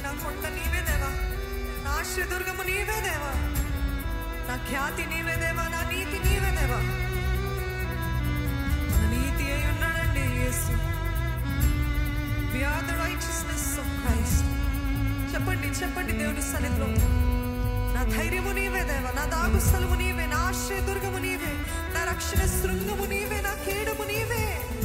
నా కొండ నీవే దేవా నా ఆశ్రదుర్గము నీవే దేవా నా ఖ్యాతి నీవే దేవా నా నీతి నీవే దేవా నా నీతి అయి ఉన్నాడండి యేసు We are the righteousness of Christ. చెప్పండి చెప్పండి దేవుని సన్నిధిలో నా ధైర్యము నీవే దేవా నా దాగు స్థలము నీవే నా ఆశ్రయదుర్గము నీవే నా రక్షణ శృంగము నీవే నా కేడము నీవే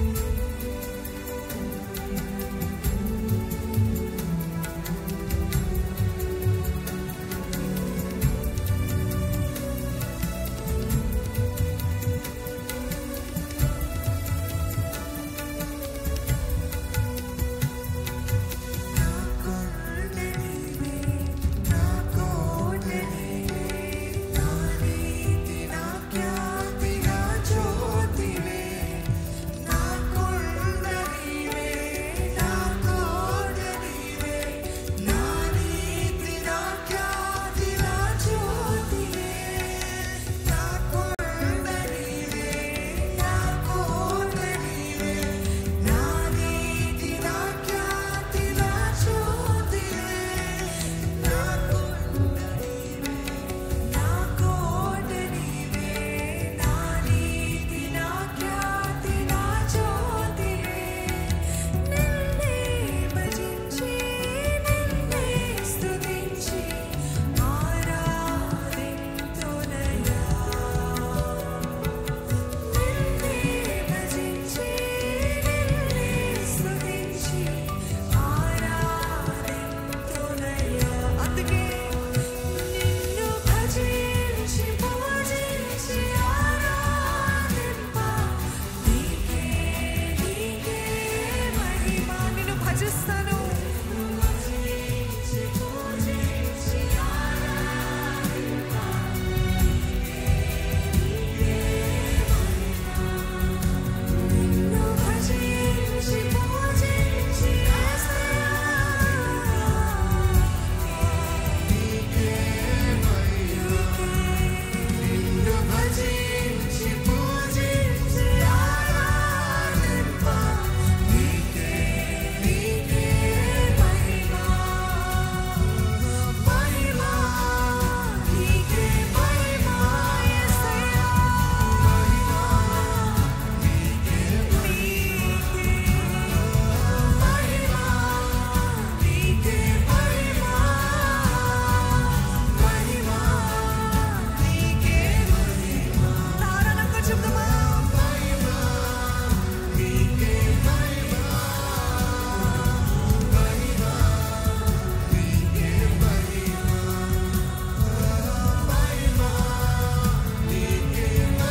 అందుకే నిన్ను భజించి పూజించి ఆరాధింప నీకే నీకే మహిమ నిన్ను భజిస్తాను భజించి పూజించి ఆరాధింప నిన్ను భజించి పూజించి నిన్ను భజించి పూజించి ఆరాధింప నీకే నీకే మహిమ మహిమ నీకే మహిమ యేసయ్యా మహిమ నీకే నీకే మహిమ నీకే మహిమ మహిమ నీకే మహిమ తారణంగా చెప్దామా మహిమ నీకే మహిమ మహిమ నీకే మహిమ మహిమ నీకే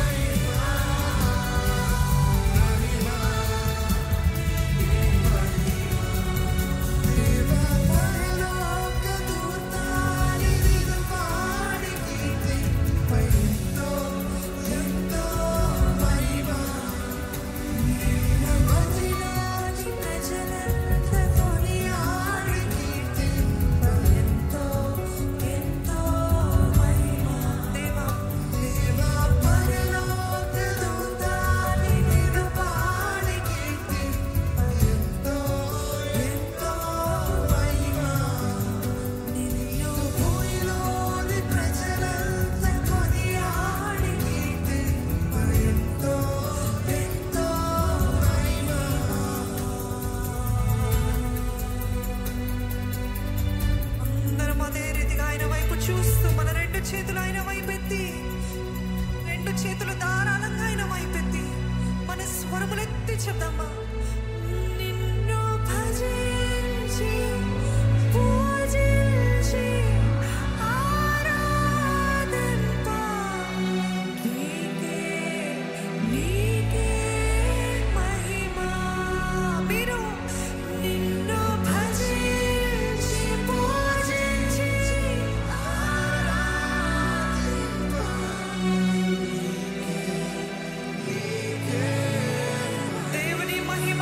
నిన్ను భూమిలోని ప్రజలంతా కొనియాడి కీర్తి ఎంతో ఎంతో మహిమ అందరం అదే రీతిగా ఆయన వైపు చూస్తూ మన రెండు చేతులు ఆయన వైపు ఎత్తి రెండు చేతులు ధారాళంగా ఆయన వైపు ఎత్తి మన స్వరములెత్తి చెప్దామా నిన్ను భజించి పూజించి ఆరాధింప నీకే నీకే మహిమ మీరు నిన్ను భజించి పూజించి ఆరాధింప దేవుని మహిమ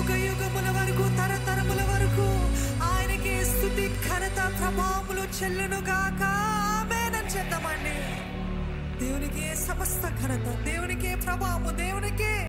యుగ యుగముల వరకు తరతరముల వరకు ఆయనకి స్థుతి ఘనత ప్రభావములు చెల్లును గాక ఆమేనని చెప్తామండి దేవునికి సమస్త ఘనత దేవునికి ప్రభావము దేవునికి